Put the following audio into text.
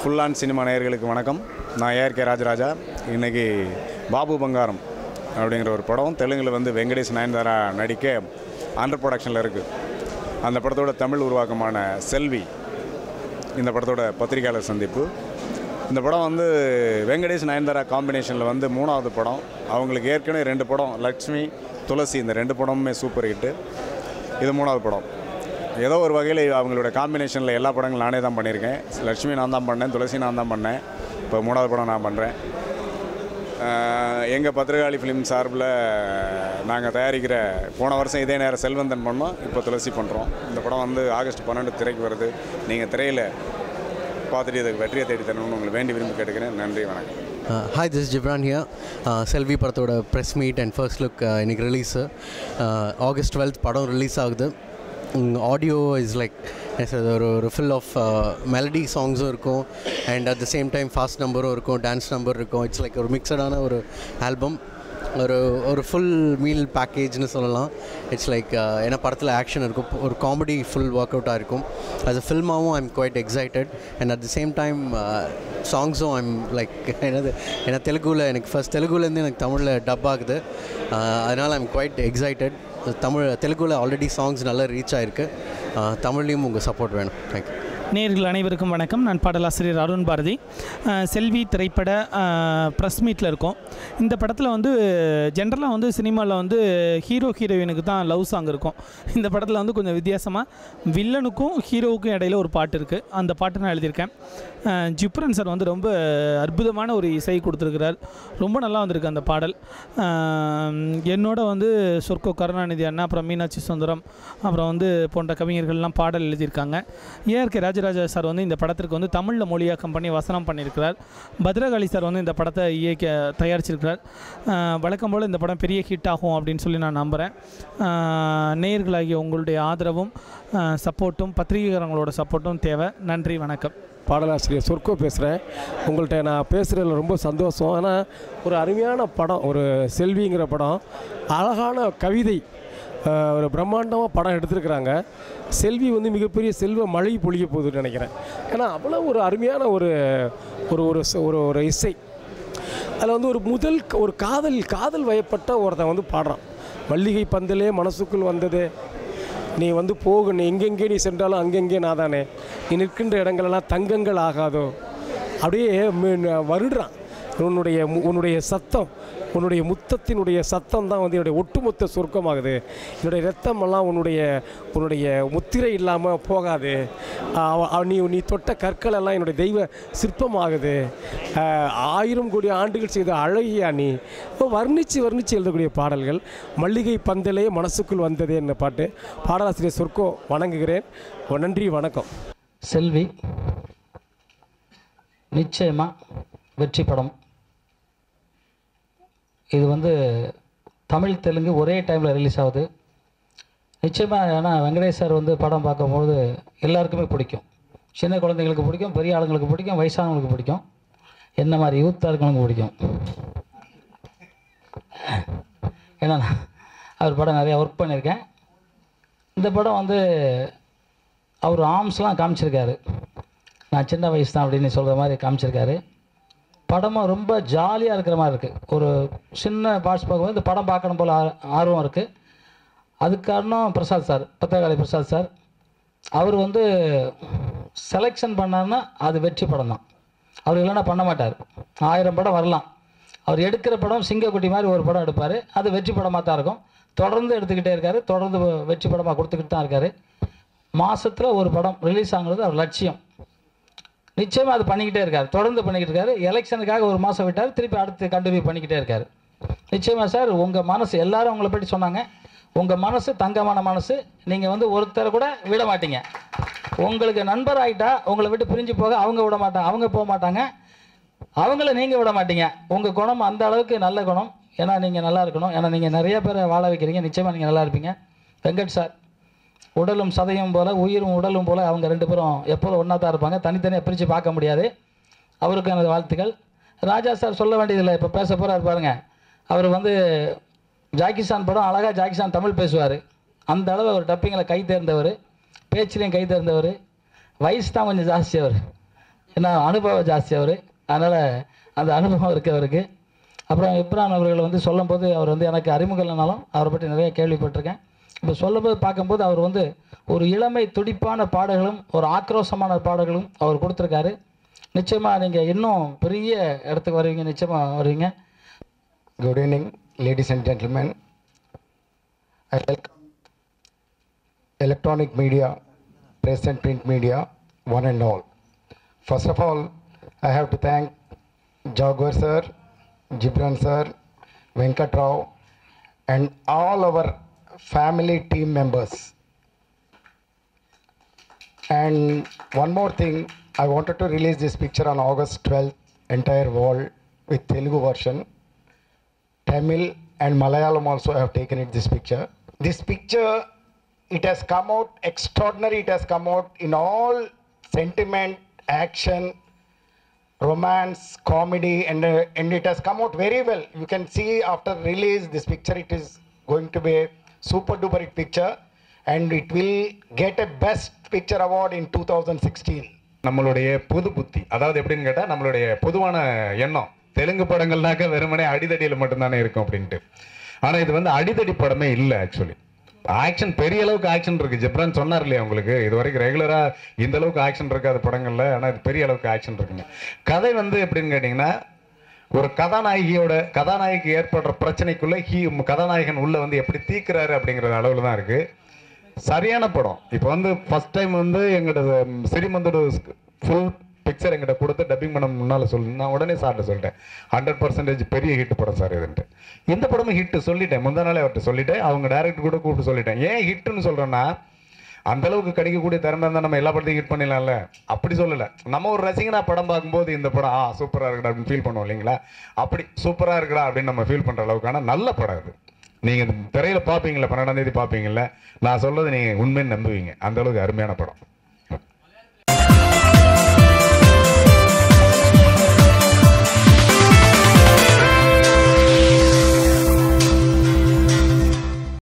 Full on cinema நேயர்களுக்கு வணக்கம் நான் ஏஆர்கே ராஜராஜா இன்றைக்கி பாபு பங்காரம் அப்படிங்கிற ஒரு படம் தெலுங்கில் வந்து வெங்கடேஷ் நயன்தாரா நடிக்க அண்டர் ப்ரொடக்ஷனில் இருக்குது அந்த படத்தோட தமிழ் உருவாக்கமான செல்வி இந்த படத்தோட பத்திரிகையாளர் சந்திப்பு இந்த படம் வந்து வெங்கடேஷ் நயன்தாரா காம்பினேஷனில் வந்து மூணாவது படம் அவங்களுக்கு ஏற்கனவே ரெண்டு படம் லக்ஷ்மி துளசி இந்த ரெண்டு படமுமே சூப்பர் ஹிட்டு இது மூணாவது படம் ஏதோ ஒரு வகையில் அவங்களோட காம்பினேஷனில் எல்லா படங்களும் நானே தான் பண்ணியிருக்கேன் லட்சுமி நான் தான் பண்ணேன் துளசி நான் தான் பண்ணேன் இப்போ மூணாவது படம் நான் பண்ணுறேன் எங்கள் பத்திரகாளி ஃபிலிம் சார்பில் நாங்கள் தயாரிக்கிற போன வருஷம் இதே நேரம் செல்வந்தன் பண்ணோம் இப்போ துளசி பண்ணுறோம் இந்த படம் வந்து ஆகஸ்ட் பன்னெண்டு திரைக்கு வருது நீங்கள் திரையில் பார்த்துட்டு இதுக்கு வெற்றியை தேடி தரணும்னு உங்களை வேண்டி விரும்பி கேட்டுக்கிறேன் நன்றி வணக்கம் hi this Ghibran here Selvi படத்தோட press meet and first look இன்னைக்கு ரிலீஸு ஆகஸ்ட் டுவெல்த் படம் ரிலீஸ் ஆகுது ஆடியோ இஸ் லைக் ஒரு ஒரு ஃபில் ஆஃப் மெலடி சாங்ஸும் இருக்கும் and at the same time fast நம்பரும் இருக்கும் டான்ஸ் நம்பர் இருக்கும் இட்ஸ் லைக் ஒரு மிக்சடான ஒரு ஆல்பம் ஒரு ஒரு ஃபுல் மீல் பேக்கேஜ்னு சொல்லலாம் இட்ஸ் லைக் ஏன்னா படத்தில் ஆக்ஷன் இருக்கும் ஒரு காமெடி ஃபுல் ஒர்க் அவுட்டாக இருக்கும் அது ஃபில்மாகவும் I'm quite excited and at the same time சாங்ஸும் ஐம் லைக் என்னது ஏன்னா தெலுங்குல எனக்கு ஃபஸ்ட் தெலுங்குலேருந்து எனக்கு தமிழில் டப் ஆகுது அதனால் ஐம் குவைட் எக்ஸைட்டட் தமிழ் தெலுங்குல ஆல்ரெடி சாங்ஸ் நல்லா ரீச் ஆகிருக்கு தமிழ்லேயும் உங்கள் சப்போர்ட் வேணும் தேங்க்யூ நேர்கள் அனைவருக்கும் வணக்கம் நான் பாடலாசிரியர் அருண் பாரதி அஹ் செல்வி திரைப்பட ப்ரெஸ் மீட்டில் இருக்கோம் இந்த படத்தில் வந்து ஜென்ரலாக வந்து சினிமாவில் வந்து ஹீரோ ஹீரோயினுக்கு தான் லவ் சாங் இருக்கும் இந்த படத்தில் வந்து கொஞ்சம் வித்தியாசமாக வில்லனுக்கும் ஹீரோவுக்கும் இடையில ஒரு பாட்டு இருக்குது அந்த பாட்டு நான் எழுதியிருக்கேன் அஹ் ஜிப்ரன் சார் வந்து ரொம்ப அற்புதமான ஒரு இசை கொடுத்துருக்கிறார் ரொம்ப நல்லா வந்திருக்கு அந்த பாடல் அஹ் என்னோட வந்து சொர்க்கோ கருணாநிதி அண்ணா அப்புறம் மீனாட்சி சுந்தரம் அப்புறம் வந்து போன்ற கவிஞர்கள்லாம் பாடல் எழுதியிருக்காங்க ஏஆர்கே ராஜராஜா சார் வந்து இந்த படத்திற்கு வந்து தமிழில் மொழியாக்கம் பண்ணி வசனம் பண்ணியிருக்கிறார் பத்ரகாளி சார் வந்து இந்த படத்தை இயக்க தயாரிச்சிருக்கிறார் அஹ் வழக்கம் போல் இந்த படம் பெரிய ஹிட் ஆகும் அப்படின்னு சொல்லி நான் நம்புகிறேன் அஹ் நேயர்களாகிய உங்களுடைய ஆதரவும் அஹ் சப்போர்ட்டும் பத்திரிகைக்காரங்களோட சப்போர்ட்டும் தேவை நன்றி வணக்கம் பாடலாசிரியர் சொர்க்கோ பேசுகிறேன் உங்கள்கிட்ட நான் பேசுகிறதுல ரொம்ப சந்தோஷம் ஆனால் ஒரு அருமையான படம் ஒரு செல்விங்கிற படம் அழகான கவிதை ஆஹ், ஒரு பிரம்மாண்டமாக படம் எடுத்திருக்கிறாங்க செல்வி வந்து மிகப்பெரிய செல்வ மழை பொழிய போகுதுன்னு நினைக்கிறேன் ஏன்னா அவ்வளோ ஒரு அருமையான ஒரு ஒரு ஒரு ச- ஒரு ஒரு இசை அதில் வந்து ஒரு முதல் க- ஒரு காதல் காதல் வயப்பட்ட ஒருத்தன் வந்து பாடுறான் மல்லிகை பந்தலே மனசுக்குள் வந்ததே நீ வந்து போகு நீ எங்கெங்கே நீ சென்றாலும் அங்கெங்கே நாதானே நீ நிற்கின்ற இடங்களெல்லாம் தங்கங்கள் ஆகாதோ அப்படியே மீ- வருடுறான் உன்னுடைய மு- உன்னுடைய சத்தம் உன்னுடைய முத்தத்தினுடைய சத்தம் தான் வந்து என்னுடைய ஒட்டுமொத்த சொர்க்கமாகுது என்னுடைய ரத்தமெல்லாம் உன்னுடைய உன்னுடைய முத்திரை இல்லாமல் போகாது அவ- அவ- நீ நீ தொட்ட கற்கள் எல்லாம் என்னுடைய தெய்வ சிற்பமாகுது ஆஹ், ஆயிரம் கோடி ஆண்டுகள் செய்த அழகியா நீ இப்போ வர்ணித்து வர்ணித்து எழுதக்கூடிய பாடல்கள் மல்லிகை பந்தலே மனசுக்குள் வந்ததே என்ன பாட்டு பாடலாசிரியர் சொர்க்கோ வணங்குகிறேன் நன்றி வணக்கம் செல்வி நிச்சயமாக வெற்றி படம் இது வந்து தமிழ் தெலுங்கு ஒரே டைமில் ரிலீஸ் ஆகுது நிச்சயமாக ஏன்னா வெங்கடேஷ் சார் வந்து படம் பார்க்கும்போது எல்லாருக்குமே பிடிக்கும் சின்ன குழந்தைங்களுக்கு பிடிக்கும் பெரிய ஆளுங்களுக்கு பிடிக்கும் வயசானவங்களுக்கு பிடிக்கும் என்ன மாதிரி யூத்தாக இருக்கவங்களுக்கு பிடிக்கும் ஏன்னா நான் அவர் படம் நிறையா ஒர்க் பண்ணியிருக்கேன் இந்த படம் வந்து அவர் ஆர்ம்ஸ்லாம் காமிச்சிருக்காரு நான் சின்ன வயசு தான் அப்படின்னு சொல்கிற மாதிரி காமிச்சிருக்காரு படமும் ரொம்ப ஜாலியாக இருக்கிற மாதிரி இருக்குது ஒரு சின்ன பார்ட்ஸ் பார்க்கும்போது இந்த படம் பார்க்கணும் போல் ஆர்- ஆர்வம் இருக்குது அதுக்கு காரணம் பிரசாத் சார் பத்திரகாளி பிரசாத் சார் அவர் வந்து செலெக்ஷன் பண்ணாருன்னா அது வெற்றி படம் தான் அவர் இல்லைன்னா பண்ண மாட்டார் ஆயிரம் படம் வரலாம் அவர் எடுக்கிற படம் சிங்கக்குட்டி மாதிரி ஒரு படம் எடுப்பார் அது வெற்றி படமாக தான் இருக்கும் தொடர்ந்து எடுத்துக்கிட்டே இருக்காரு தொடர்ந்து வெற்றி படமாக கொடுத்துக்கிட்டு தான் இருக்காரு மாசத்துல ஒரு படம் ரிலீஸ் ஆகுறது அவர் லட்சியம் நிச்சயமாக அது பண்ணிக்கிட்டே இருக்கார் தொடர்ந்து பண்ணிக்கிட்டு இருக்காரு எலெக்ஷனுக்காக ஒரு மாதம் விட்டார் திருப்பி அடுத்து கண்டினியூ பண்ணிக்கிட்டே இருக்கார் நிச்சயமாக சார் உங்கள் மனசு எல்லாரும் உங்களை பற்றி சொன்னாங்க உங்கள் மனசு தங்கமான மனசு நீங்கள் வந்து ஒருத்தரை கூட விட மாட்டீங்க உங்களுக்கு நண்பர் ஆகிட்டா உங்களை விட்டு பிரிஞ்சு போக அவங்க விட மாட்டாங்க அவங்க போக மாட்டாங்க அவங்கள நீங்கள் விட மாட்டீங்க உங்கள் குணம் அந்த அளவுக்கு நல்ல குணம் ஏன்னா நீங்கள் நல்லா இருக்கணும் ஏன்னா நீங்கள் நிறைய பேரை வாழ வைக்கிறீங்க நிச்சயமாக நீங்கள் நல்லா இருப்பீங்க வெங்கட் சார் உடலும் சதையும் போல உயிரும் உடலும் போல அவங்க ரெண்டு பேரும் எப்போதும் ஒன்றா தான் இருப்பாங்க தனித்தனியாக பிரித்து பார்க்க முடியாது அவருக்கும் எனது வாழ்த்துக்கள் ராஜா சார் சொல்ல வேண்டியதில்லை இப்போ பேச போகிறார் பாருங்க அவர் வந்து ஜாக்கிசான் படம் அழகாக ஜாக்கிசான் தமிழ் பேசுவார் அந்த அளவு அவர் டப்பிங்கில் கை தேர்ந்தவர் பேச்சிலையும் கை தேர்ந்தவர் வயசு தான் கொஞ்சம் ஜாஸ்தி அவர் ஏன்னா அனுபவம் ஜாஸ்தி அவர் அதனால் அந்த அனுபவம் இருக்கு அவருக்கு அப்புறம் இப்ரான் அவர்கள் வந்து சொல்லும்போது அவர் வந்து எனக்கு அறிமுகம் இல்லைனாலும் அவரை பற்றி நிறைய கேள்விப்பட்டிருக்கேன் இப்போ சொல்லும்போது பார்க்கும்போது அவர் வந்து ஒரு இளமை துடிப்பான பாடல்களும் ஒரு ஆக்ரோஷமான பாடல்களும் அவர் கொடுத்துருக்காரு நிச்சயமாக நீங்கள் இன்னும் பெரிய இடத்துக்கு வருவீங்க நிச்சயமாக வருவீங்க Good evening, ladies and gentlemen. I welcome electronic media, press and print media, one and all. First of all, I have to thank Jaguar sir, Gibran sir, Venkat Rao, and all our family team members. And one more thing, I wanted to release this picture on August 12th, entire world with Telugu version. Tamil and Malayalam also have taken it this picture. This picture, it has come out extraordinary. It has come out in all sentiment, action, romance, comedy, and uh, and it has come out very well. You can see after release this picture, it is going to be a super duper hit picture, and it will get a best picture award in 2016. நம்மளுடைய பொது புத்தி அதாவது எப்படின்னு கேட்டால் நம்மளுடைய பொதுவான எண்ணம் தெலுங்கு படங்கள்னாக்க வெறுமனே அடிதடியில் மட்டும்தானே இருக்கும் அப்படின்ட்டு ஆனால் இது வந்து அடிதடி படமே இல்லை ஆக்சுவலி ஆக்ஷன் பெரிய அளவுக்கு ஆக்ஷன் இருக்கு ஜிப்ரான் சொன்னார் இல்லையா உங்களுக்கு இது வரைக்கும் ரெகுலராக இந்த அளவுக்கு ஆக்ஷன் இருக்காது படங்கள்ல ஆனால் இது பெரிய அளவுக்கு ஆக்ஷன் இருக்குங்க கதை வந்து எப்படின்னு கேட்டிங்கன்னா ஒரு கதாநாயகியோட கதாநாயகிக்கு ஏற்படுற பிரச்சனைக்குள்ள ஹீ கதாநாயகன் உள்ள வந்து எப்படி தீக்குறாரு அப்படிங்கிற அளவில் தான் இருக்கு சரியான படம் இப்போ வந்து ஃபர்ஸ்ட் டைம் வந்து எங்களோட சிறிமந்தோட ஃபுல் பிக்சர் எங்கிட்ட கொடுத்து டப்பிங் பண்ண முன்னால் சொல்லு நான் உடனே சார்ட்ட சொல்லிட்டேன் ஹண்ட்ரட் பர்சன்டேஜ் பெரிய ஹிட் படம் சார் இதுன்ட்டு இந்த படமும் ஹிட் சொல்லிட்டேன் முந்தா நாளே அவர்கிட்ட சொல்லிட்டேன் அவங்க டேரக்டர் கூட கூப்பிட்டு சொல்லிட்டேன் ஏன் ஹிட்னு சொல்கிறேன்னா அந்த அளவுக்கு கிடைக்கக்கூடிய திறமை இருந்தால் நம்ம எல்லா படத்தையும் ஹிட் பண்ணிடலாம்ல அப்படி சொல்லலை நம்ம ஒரு ரசிகனா படம் பார்க்கும்போது இந்த படம் ஆ சூப்பராக இருக்குடா அப்படின்னு ஃபீல் பண்ணுவோம் இல்லைங்களா அப்படி சூப்பராக இருக்குடா அப்படின்னு நம்ம ஃபீல் பண்ணுற அளவுக்கான நல்ல படம் இது நீங்கள் திரையில் பார்ப்பீங்களா பன்னெண்டாம் தேதி பார்ப்பீங்கல்ல நான் சொல்றது நீங்கள் உண்மைன்னு நம்புவீங்க அந்த அளவுக்கு அருமையான படம்